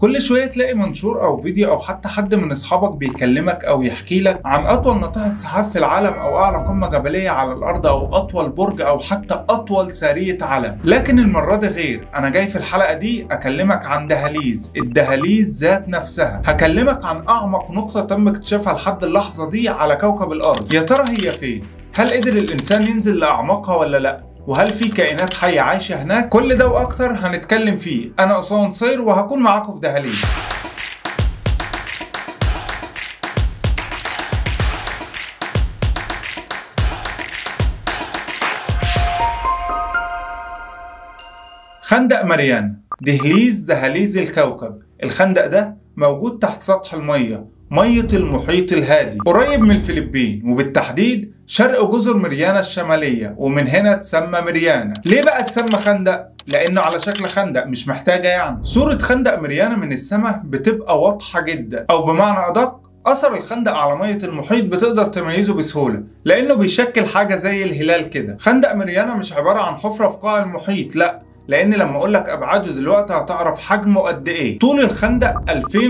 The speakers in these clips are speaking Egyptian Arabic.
كل شوية تلاقي منشور أو فيديو أو حتى حد من أصحابك بيكلمك أو يحكي لك عن أطول ناطحة سحاب في العالم أو أعلى قمة جبلية على الأرض أو أطول برج أو حتى أطول سارية علم لكن المرة دي غير أنا جاي في الحلقة دي أكلمك عن دهاليز الدهاليز ذات نفسها هكلمك عن أعمق نقطة تم اكتشافها لحد اللحظة دي على كوكب الأرض يا ترى هي فين؟ هل قدر الإنسان ينزل لأعماقها ولا لأ؟ وهل في كائنات حية عايشة هناك؟ كل ده وأكتر هنتكلم فيه أنا أسامة نصير وهكون معاكم في دهاليز خندق ماريانا دهليز دهاليز الكوكب الخندق ده موجود تحت سطح المية مية المحيط الهادي قريب من الفلبين وبالتحديد شرق جزر مريانا الشمالية ومن هنا تسمى مريانا ليه بقى تسمى خندق؟ لأنه على شكل خندق مش محتاجة يعني صورة خندق مريانا من السماء بتبقى واضحة جدا أو بمعنى أدق أثر الخندق على مية المحيط بتقدر تميزه بسهولة لأنه بيشكل حاجة زي الهلال كده خندق مريانا مش عبارة عن حفرة في قاع المحيط لأ لان لما اقول لك ابعاده دلوقتي هتعرف حجمه قد ايه طول الخندق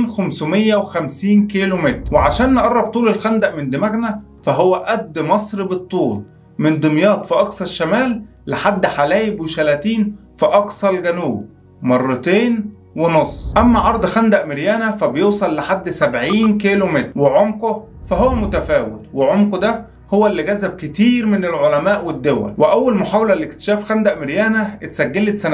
2550 كيلو متر وعشان نقرب طول الخندق من دماغنا فهو قد مصر بالطول من دمياط في اقصى الشمال لحد حلايب وشلاتين في اقصى الجنوب مرتين ونص اما عرض خندق مريانا فبيوصل لحد 70 كيلو متر وعمقه فهو متفاوت وعمقه ده هو اللي جذب كتير من العلماء والدول وأول محاولة لاكتشاف خندق مريانا اتسجلت سنة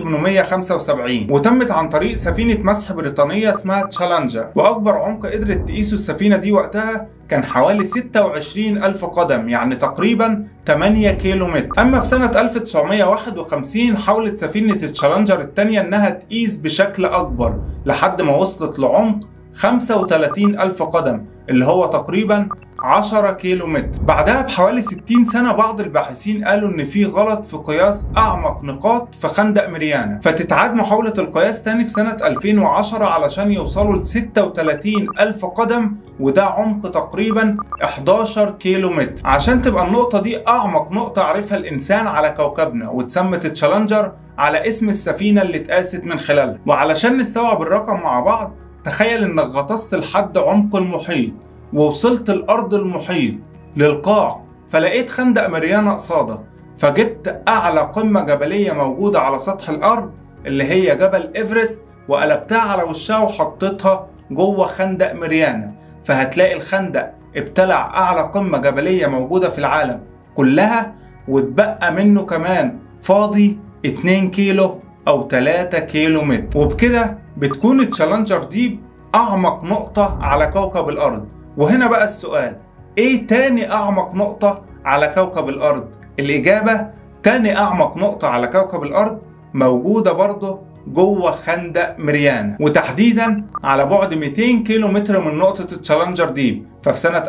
1875 وتمت عن طريق سفينة مسح بريطانية اسمها تشالنجر وأكبر عمق قدرت تقيسه السفينة دي وقتها كان حوالي 26 ألف قدم يعني تقريبا 8 كيلو متر أما في سنة 1951 حاولت سفينة تشالنجر الثانية إنها تقيس بشكل أكبر لحد ما وصلت لعمق 35 ألف قدم اللي هو تقريبا 10 كيلو متر بعدها بحوالي 60 سنة بعض الباحثين قالوا ان في غلط في قياس اعمق نقاط في خندق مريانا فتتعاد محاولة القياس تاني في سنة 2010 علشان يوصلوا ل 36 ألف قدم وده عمق تقريبا 11 كيلو متر عشان تبقى النقطة دي أعمق نقطة عرفها الإنسان على كوكبنا واتسمت تشالنجر على اسم السفينة اللي اتقاست من خلالها وعلشان نستوعب الرقم مع بعض تخيل انك غطست لحد عمق المحيط ووصلت الأرض المحيط للقاع فلقيت خندق مريانا قصادك فجبت أعلى قمة جبلية موجودة على سطح الأرض اللي هي جبل إيفرست وقلبتها على وشها وحطيتها جوه خندق مريانا فهتلاقي الخندق ابتلع أعلى قمة جبلية موجودة في العالم كلها واتبقى منه كمان فاضي 2 كيلو أو 3 كيلو متر وبكده بتكون تشالنجر ديب أعمق نقطة على كوكب الأرض وهنا بقى السؤال ايه تاني اعمق نقطة على كوكب الارض الاجابة تاني اعمق نقطة على كوكب الارض موجودة برضه جوه خندق مريانا وتحديدا على بعد 200 كيلو متر من نقطة تشالنجر ديب ففي سنة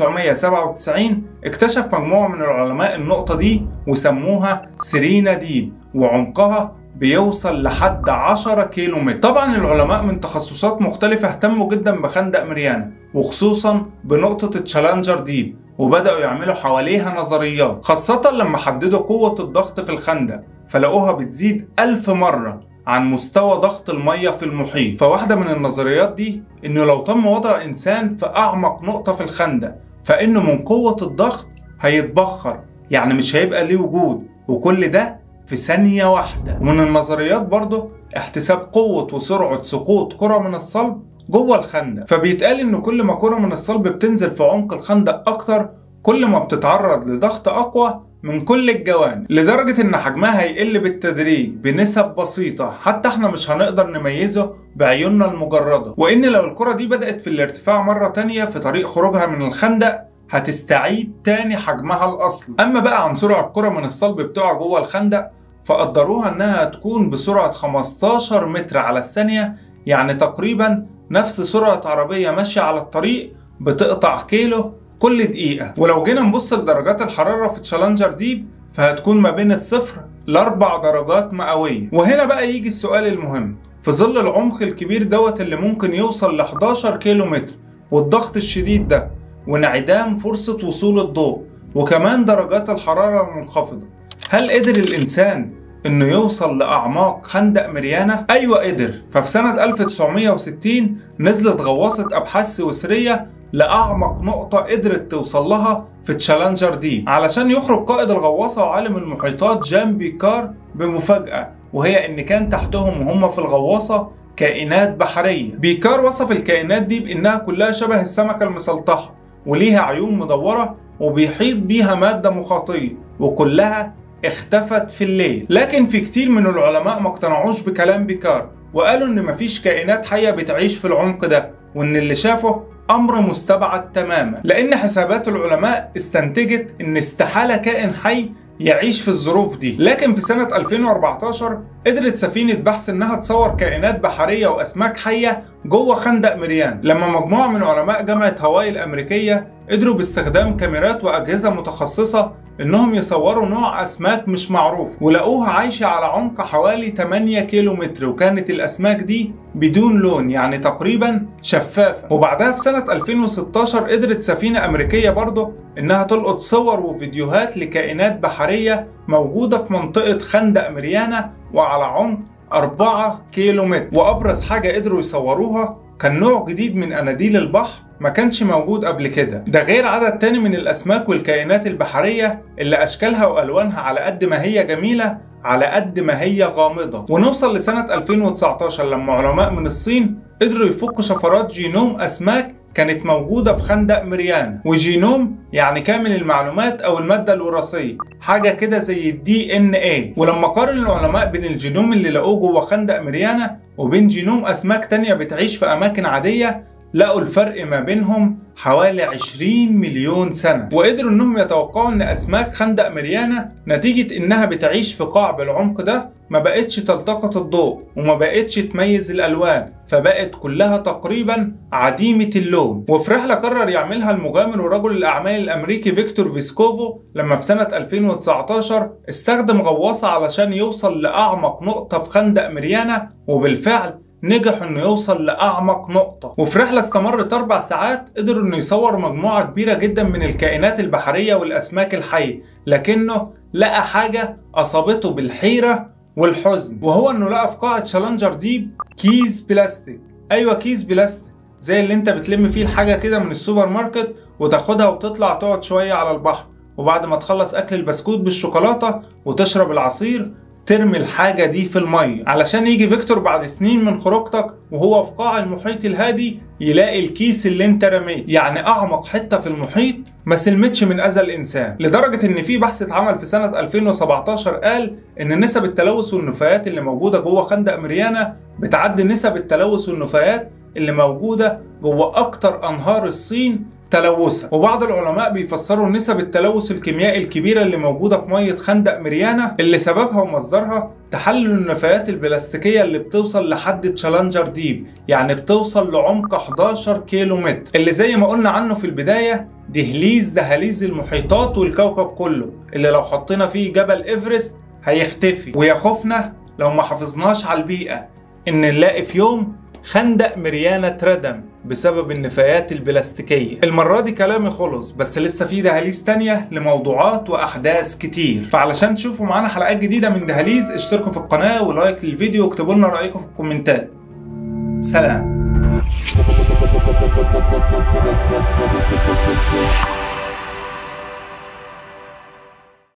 1997 اكتشف مجموعة من العلماء النقطة دي وسموها سيرينا ديب وعمقها بيوصل لحد 10 كيلو متر طبعا العلماء من تخصصات مختلفة اهتموا جدا بخندق مريانا وخصوصا بنقطة تشالنجر ديب وبدأوا يعملوا حواليها نظريات خاصة لما حددوا قوة الضغط في الخندق فلقوها بتزيد ألف مرة عن مستوى ضغط المية في المحيط فواحدة من النظريات دي إنه لو تم وضع إنسان في أعمق نقطة في الخندق فإنه من قوة الضغط هيتبخر يعني مش هيبقى ليه وجود وكل ده في ثانية واحدة ومن النظريات برضه احتساب قوة وسرعة سقوط كرة من الصلب جوه الخندق فبيتقال ان كل ما كرة من الصلب بتنزل في عمق الخندق اكتر كل ما بتتعرض لضغط اقوى من كل الجوانب لدرجة ان حجمها هيقل بالتدريج بنسب بسيطة حتى احنا مش هنقدر نميزه بعيوننا المجردة وان لو الكرة دي بدأت في الارتفاع مرة تانية في طريق خروجها من الخندق هتستعيد تاني حجمها الأصلي أما بقى عن سرعة الكرة من الصلب بتقع جوه الخندق فقدروها إنها تكون بسرعة 15 متر على الثانية يعني تقريبا نفس سرعة عربية ماشية على الطريق بتقطع كيلو كل دقيقة ولو جينا نبص لدرجات الحرارة في تشالنجر ديب فهتكون ما بين الصفر لأربع درجات مئوية وهنا بقى يجي السؤال المهم في ظل العمق الكبير دوت اللي ممكن يوصل ل 11 كيلو متر والضغط الشديد ده وانعدام فرصة وصول الضوء وكمان درجات الحرارة المنخفضة هل قدر الإنسان انه يوصل لاعماق خندق ماريانا ايوه قدر ففي سنه 1960 نزلت غواصه ابحاث سويسريه لاعمق نقطه قدرت توصل لها في تشالنجر ديب علشان يخرج قائد الغواصه وعالم المحيطات جان بيكار بمفاجاه وهي ان كان تحتهم وهم في الغواصه كائنات بحريه بيكار وصف الكائنات دي بانها كلها شبه السمكه المسلطحه وليها عيون مدوره وبيحيط بيها ماده مخاطيه وكلها اختفت في الليل لكن في كتير من العلماء ما اقتنعوش بكلام بيكار وقالوا ان مفيش كائنات حيه بتعيش في العمق ده وان اللي شافه امر مستبعد تماما لان حسابات العلماء استنتجت ان استحاله كائن حي يعيش في الظروف دي لكن في سنة 2014 قدرت سفينة بحث انها تصور كائنات بحرية واسماك حية جوه خندق مريان لما مجموعة من علماء جامعة هاواي الامريكية قدروا باستخدام كاميرات واجهزة متخصصة انهم يصوروا نوع اسماك مش معروف ولقوها عايشة على عمق حوالي 8 كيلو متر وكانت الاسماك دي بدون لون يعني تقريبا شفافة وبعدها في سنة 2016 قدرت سفينة امريكية برضه انها تلقط صور وفيديوهات لكائنات بحرية موجودة في منطقة خندق مريانا وعلى عمق 4 كيلو متر وابرز حاجة قدروا يصوروها كان نوع جديد من اناديل البحر ما كانش موجود قبل كده ده غير عدد تاني من الاسماك والكائنات البحرية اللي اشكالها والوانها على قد ما هي جميلة على قد ما هي غامضة ونوصل لسنة 2019 لما علماء من الصين قدروا يفكوا شفرات جينوم اسماك كانت موجودة في خندق مريانا وجينوم يعني كامل المعلومات أو المادة الوراثية حاجة كده زي الدي ان اي ولما قارن العلماء بين الجينوم اللي لقوه جوه خندق مريانا وبين جينوم أسماك تانية بتعيش في أماكن عادية لقوا الفرق ما بينهم حوالي 20 مليون سنة وقدروا انهم يتوقعوا ان اسماك خندق مريانا نتيجة انها بتعيش في قاع بالعمق ده ما بقتش تلتقط الضوء وما بقتش تميز الالوان فبقت كلها تقريبا عديمة اللون وفي رحلة قرر يعملها المغامر ورجل الاعمال الامريكي فيكتور فيسكوفو لما في سنة 2019 استخدم غواصة علشان يوصل لاعمق نقطة في خندق مريانا وبالفعل نجح انه يوصل لاعمق نقطه وفي رحله استمرت اربع ساعات قدر انه يصور مجموعه كبيره جدا من الكائنات البحريه والاسماك الحيه لكنه لقى حاجه اصابته بالحيره والحزن وهو انه لقى في قاعه تشالنجر ديب كيس بلاستيك ايوه كيس بلاستيك زي اللي انت بتلم فيه الحاجه كده من السوبر ماركت وتاخدها وتطلع تقعد شويه على البحر وبعد ما تخلص اكل البسكوت بالشوكولاته وتشرب العصير ترمي الحاجة دي في المية علشان يجي فيكتور بعد سنين من خروجتك وهو في قاع المحيط الهادي يلاقي الكيس اللي انت رميت يعني اعمق حتة في المحيط ما سلمتش من اذى الانسان لدرجة ان في بحث اتعمل في سنة 2017 قال ان نسب التلوث والنفايات اللي موجودة جوه خندق مريانا بتعدي نسب التلوث والنفايات اللي موجودة جوه اكتر انهار الصين تلوثا وبعض العلماء بيفسروا نسب التلوث الكيميائي الكبيرة اللي موجودة في مية خندق مريانا اللي سببها ومصدرها تحلل النفايات البلاستيكية اللي بتوصل لحد تشالنجر ديب يعني بتوصل لعمق 11 كيلو متر اللي زي ما قلنا عنه في البداية دهليز دهاليز المحيطات والكوكب كله اللي لو حطينا فيه جبل ايفرست هيختفي ويا خوفنا لو ما حافظناش على البيئة ان نلاقي في يوم خندق مريانا اتردم بسبب النفايات البلاستيكية المرة دي كلامي خلص بس لسه في دهاليز تانية لموضوعات وأحداث كتير فعلشان تشوفوا معانا حلقات جديدة من دهاليز اشتركوا في القناة ولايك للفيديو واكتبوا لنا رأيكم في الكومنتات سلام